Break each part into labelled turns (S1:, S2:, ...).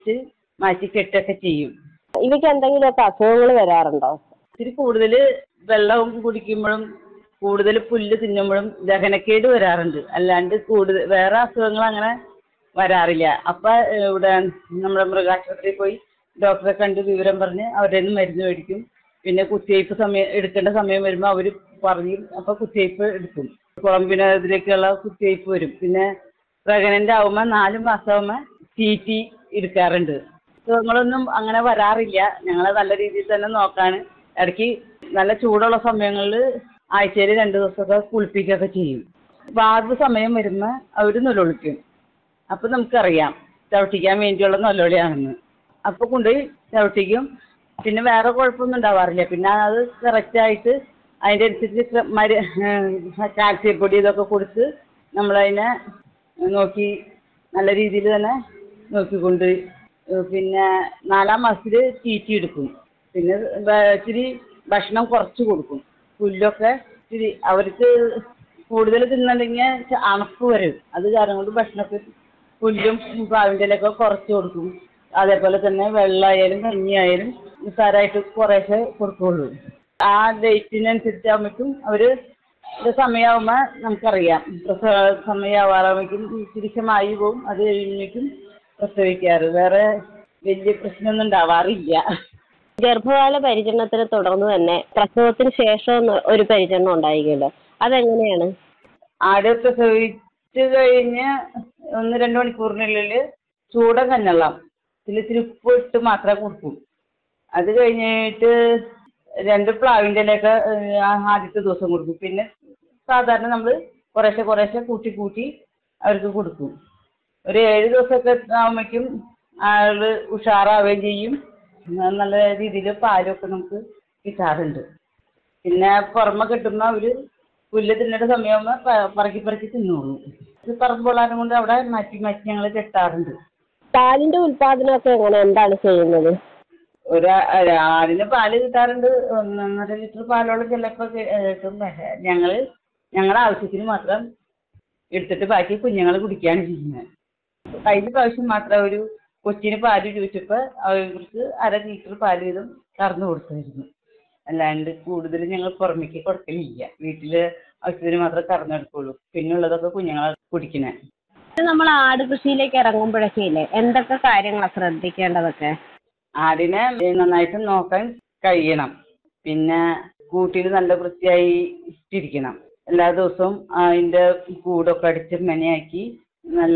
S1: വെച്ച് മാറ്റി കെട്ടൊക്കെ ചെയ്യും
S2: ഇവയ്ക്ക് എന്തെങ്കിലുമൊക്കെ അസുഖങ്ങൾ വരാറുണ്ടോ
S1: ഇത്തിരി കൂടുതൽ വെള്ളം കുടിക്കുമ്പോഴും കൂടുതൽ പുല്ല് തിന്നുമ്പോഴും ദഹനക്കേട് വരാറുണ്ട് അല്ലാണ്ട് കൂടുതൽ വേറെ അസുഖങ്ങൾ അങ്ങനെ വരാറില്ല അപ്പൊ ഏഹ്, ഇവിടെ നമ്മുടെ മൃഗാശുപത്രിയിൽ പോയി ഡോക്ടറെ കണ്ട് വിവരം പറഞ്ഞ് അവരുടെ നിന്ന് മരുന്ന് മേടിക്കും പിന്നെ കുത്തിവയ്പ്പ് സമയം എടുക്കേണ്ട സമയം വരുമ്പോൾ അവർ പറയും അപ്പൊ കുത്തിവയ്പ്പ് എടുക്കും കുളമ്പിനെതിരേക്കുള്ള കുത്തിവയ്പ്പ് വരും പിന്നെ പ്രഗ്നന്റ് ആവുമ്പോൾ നാല് മാസമാകുമ്പോൾ ടി ടി എടുക്കാറുണ്ട് അസുഖങ്ങളൊന്നും അങ്ങനെ വരാറില്ല ഞങ്ങൾ നല്ല രീതിയിൽ തന്നെ നോക്കാണ് ഇടയ്ക്ക് നല്ല ചൂടുള്ള സമയങ്ങളിൽ ആഴ്ചയിൽ രണ്ട് ദിവസമൊക്കെ കുളിപ്പിക്കുകയൊക്കെ ചെയ്യും വാർവ് സമയം വരുമ്പോൾ അവർ നൊലൊളിക്കും അപ്പൊ നമുക്കറിയാം ചവിട്ടിക്കാൻ വേണ്ടിയുള്ള നൊലോളിയാണെന്ന് അപ്പൊ കൊണ്ടുപോയി ചവിട്ടിക്കും പിന്നെ വേറെ കുഴപ്പമൊന്നും ഉണ്ടാവാറില്ല പിന്നെ അത് കറക്റ്റായിട്ട് അതിൻ്റെ അനുസരിച്ച് മരു കാൽസ്യം പൊടി ഇതൊക്കെ കൊടുത്ത് നമ്മളതിനെ നോക്കി നല്ല രീതിയിൽ തന്നെ നോക്കിക്കൊണ്ട് പിന്നെ നാലാം മാസത്തിൽ തീറ്റി എടുക്കും പിന്നെ വേ- ഇച്ചിരി ഭക്ഷണം കുറച്ച് കൊടുക്കും പുല്ലൊക്കെ ഇച്ചിരി അവർക്ക് കൂടുതൽ തിന്നണമെങ്കിൽ അണപ്പ് വരും അത് കാരണം കൊണ്ട് ഭക്ഷണമൊക്കെ പുല്ലും പ്രാവിൻ്റെ ഇലയൊക്കെ കുറച്ച് കൊടുക്കും അതേപോലെ തന്നെ വെള്ളമായാലും കഞ്ഞിയായാലും നിസ്സാരമായിട്ട് കുറേശ്ശെ കൊടുക്കുള്ളൂ ആ ഡേറ്റിനനുസരിച്ചാകുമ്പോഴേക്കും അവർ സമയമാകുമ്പോൾ നമുക്കറിയാം പ്രസവ സമയമാവാറാകുമ്പോഴേക്കും തിരിച്ചമായി പോവും അത് കഴിഞ്ഞേക്കും പ്രസവിക്കാറ് വേറെ വലിയ പ്രശ്നമൊന്നും ഉണ്ടാവാറില്ല
S2: ഗർഭകാല പരിചരണത്തിനെ തുടർന്ന് തന്നെ പ്രസവത്തിന് ശേഷം ഒന്ന് ഒരു പരിചരണം ഉണ്ടായിരിക്കുമല്ലോ അതെങ്ങനെയാണ്
S1: ആട് പ്രസവിച്ച് കഴിഞ്ഞ് ഒന്ന് രണ്ട് മണിക്കൂറിനുള്ളിൽ ചൂടൻ കഞ്ഞെള്ളം ഇതിൽ ഇത്തിരി ഉപ്പ് ഇട്ട് മാത്രമേ കൊടുക്കൂ അത് കഴിഞ്ഞിട്ട് രണ്ട് പ്ലാവിൻ്റെ ഇലയൊക്കെ ഏഹ്, ആ ആദ്യത്തെ ദിവസം കൊടുക്കും പിന്നെ സാധാരണ നമ്മൾ കുറേശ്ശെ കുറേശ്ശെ കൂട്ടി കൂട്ടി അവർക്ക് കൊടുക്കും ഒരു ഏഴ് ദിവസമൊക്കെ ആകുമ്പോഴേക്കും ആള് ഉഷാറാവുകയും ചെയ്യും ന- നല്ല രീതിയിൽ പാലൊക്കെ നമുക്ക് കിട്ടാറുണ്ട് പിന്നെ പുറമെ കിട്ടുമ്പോൾ അവർ പുല്ല് തിന്നേണ്ട സമയമാകുമ്പോൾ പ- പറക്കി പറക്കി തിന്നോളൂ ഇത് പറമ്പ് കൊള്ളാനും കൊണ്ട് അവിടെ മാറ്റി മാറ്റി ഞങ്ങൾ കെട്ടാറുണ്ട്
S2: പാലിന്റെ ഉൽപാദനമൊക്കെ എങ്ങനെ എന്താണ് ചെയ്യുന്നത്
S1: ഒരു ആടിന് പാല് കിട്ടാറുണ്ട് ഒന്നൊന്നര ലിറ്റർ പാലോളം ചിലപ്പോൾ കിട്ടും പക്ഷേ ഞങ്ങൾ ഞങ്ങളുടെ ആവശ്യത്തിന് മാത്രം എടുത്തിട്ട് ബാക്കി കുഞ്ഞുങ്ങൾ കുടിക്കുകയാണ് ചെയ്യുന്നത് കഴിഞ്ഞ പ്രാവശ്യം മാത്രം ഒരു കൊച്ചിന് പാല് ചോദിച്ചപ്പോൾ അവർക്ക് അര ലിറ്റർ പാല് വീതം കറന്നു കൊടുത്തായിരുന്നു അല്ലാണ്ട് കൂടുതൽ ഞങ്ങൾ പുറമേക്ക് കൊടുക്കലില്ല വീട്ടിൽ ആവശ്യത്തിന് മാത്രമേ കറന്നെടുക്കുള്ളൂ പിന്നെ ഉള്ളതൊക്കെ കുഞ്ഞുങ്ങളെ കുടിക്കണേ
S2: നമ്മൾ ആട് കൃഷിയിലേക്ക് ഇറങ്ങുമ്പോഴൊക്കെ ഇല്ലേ എന്തൊക്കെ കാര്യങ്ങളാണ് ശ്രദ്ധിക്കേണ്ടതൊക്കെ
S1: ആടിനെ നന്നായിട്ട് നോക്കാൻ കഴിയണം പിന്നെ കൂട്ടിൽ നല്ല വൃത്തിയായി ഇട്ടിരിക്കണം എല്ലാ ദിവസവും അതിൻ്റെ കൂടൊക്കെ അടിച്ച് മെനയാക്കി നല്ല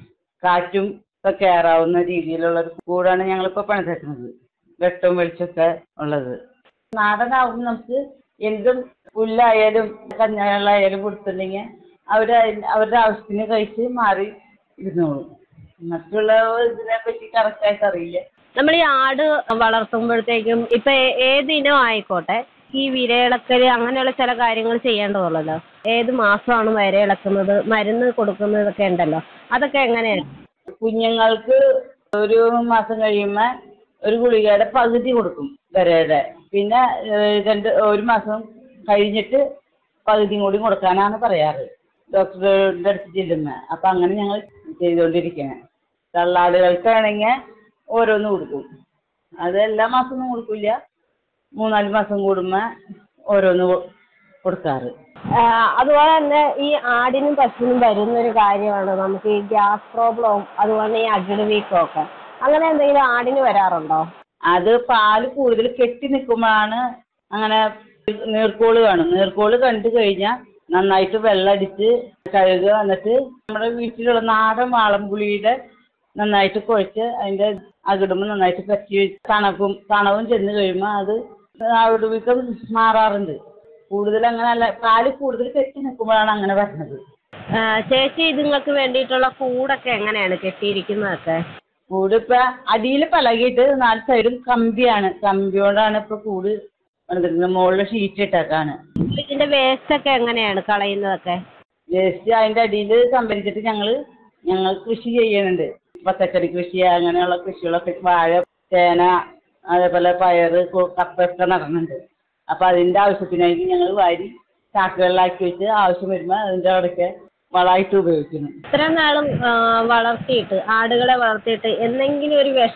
S1: കാറ്റും ഒക്കെ കയറാവുന്ന രീതിയിലുള്ള ഒരു കൂടാണ് ഞങ്ങളിപ്പോൾ പണിതേക്കുന്നത് വെട്ടവും വെളിച്ചമൊക്കെ ഉള്ളത് നാടനാവുമ്പോൾ നമുക്ക് എന്തും പുല്ലായാലും കഞ്ഞാളായാലും കൊടുത്തിട്ടുണ്ടെങ്കിൽ അവർ അവരുടെ ആവശ്യത്തിന് കഴിച്ച് മാറി ഇരുന്നോളും മറ്റുള്ള ഇതിനെ പറ്റി കറക്റ്റായിട്ട് അറിയില്ല
S2: നമ്മൾ ഈ ആട് വളർത്തുമ്പോഴത്തേക്കും ഇപ്പൊ ഏ- ഏത് ഇനം ആയിക്കോട്ടെ ഈ വിരയിളക്കല് അങ്ങനെയുള്ള ചില കാര്യങ്ങൾ ചെയ്യേണ്ടതുള്ളല്ലോ ഏത് മാസമാണ് വിരയിളക്കുന്നത് മരുന്ന് കൊടുക്കുന്നതൊക്കെ ഉണ്ടല്ലോ അതൊക്കെ എങ്ങനെയാണ്
S1: കുഞ്ഞുങ്ങൾക്ക് ഒരു മാസം കഴിയുമ്പോൾ ഒരു ഗുളികയുടെ പകുതി കൊടുക്കും വരയുടെ പിന്നെ ഏഹ്, രണ്ട് ഒരു മാസം കഴിഞ്ഞിട്ട് പകുതിയും കൂടി കൊടുക്കാനാണ് പറയാറ് ഡോക്ടറുടെ അടുത്ത് ചെല്ലുമ്പോൾ അപ്പം അങ്ങനെ ഞങ്ങൾ ചെയ്തുകൊണ്ടിരിക്കുന്നത് തള്ളാടുകൾക്കാണെങ്കിൽ ഓരോന്ന് കൊടുക്കും അത് എല്ലാ മാസമൊന്നും കൊടുക്കില്ല മൂന്നാല് മാസം കൂടുമ്പോൾ ഓരോന്ന് കൊ- കൊടുക്കാറ്
S2: ആ, അതുപോലെ തന്നെ ഈ ആടിനും പശുവിനും വരുന്ന ഒരു കാര്യമാണ് നമുക്ക് ഈ ഗ്യാസ് പ്രോബ്ലവും അതുപോലെ ഈ അകിട് വീക്കവും ഒക്കെ അങ്ങനെ എന്തെങ്കിലും ആടിന് വരാറുണ്ടോ
S1: അത് പാല് കൂടുതൽ കെട്ടി നിൽക്കുമ്പോഴാണ് അങ്ങനെ നീർക്കോള് കാണും നീർക്കോള് കണ്ടു കഴിഞ്ഞാൽ നന്നായിട്ട് വെള്ളമടിച്ച് കഴുകുക എന്നിട്ട് നമ്മുടെ വീട്ടിലുള്ള നാടൻ വാളംപുളിയുടെ നന്നായിട്ട് കുഴച്ച് അതിൻ്റെ അകിടുമ്പോൾ നന്നായിട്ട് പറ്റി തണുപ്പും തണവും ചെന്ന് കഴിയുമ്പോൾ അത് അവിടുവിക്കം മാറാറുണ്ട് കൂടുതൽ അങ്ങനെ അല്ല പാല് കൂടുതൽ കെട്ടി നിൽക്കുമ്പോഴാണ് അങ്ങനെ വരുന്നത്
S2: ആ, ചേച്ചി ഇതുങ്ങൾക്ക് വേണ്ടിയിട്ടുള്ള കൂടൊക്കെ എങ്ങനെയാണ് കെട്ടിയിരിക്കുന്നതൊക്കെ
S1: കൂട് ഇപ്പൊ അടിയിൽ പലകിയിട്ട് നാല് സൈഡും കമ്പിയാണ് കമ്പി കൊണ്ടാണ് ഇപ്പൊ കൂട് പണിതിരിക്കുന്നത് മുകളിൽ ഷീറ്റ് ഇട്ടേക്കാണ്
S2: ഇതിന്റെ വേസ്റ്റ് ഒക്കെ എങ്ങനെയാണ് കളയുന്നതൊക്കെ
S1: വേസ്റ്റ് അതിന്റെ അടിയിൽ സംഭരിച്ചിട്ട് ഞങ്ങള് ഞങ്ങൾ കൃഷി ചെയ്യുന്നുണ്ട് പച്ചക്കറി കൃഷി അങ്ങനെയുള്ള കൃഷികളൊക്കെ വാഴ ചേന അതേപോലെ പയറ് കൊ- കപ്പയൊക്കെ നടന്നുണ്ട് അപ്പൊ അതിന്റെ ആവശ്യത്തിനായിട്ട് ഞങ്ങൾ വാരി ചാക്കുകളിലാക്കി വെച്ച് ആവശ്യം വരുമ്പോൾ അതിന്റെ അവിടേക്ക് വളമായിട്ട് ഉപയോഗിക്കുന്നു
S2: ഇത്രയും നാളും ആ, വളർത്തിയിട്ട് ആടുകളെ വളർത്തിയിട്ട് എന്തെങ്കിലും ഒരു വിഷ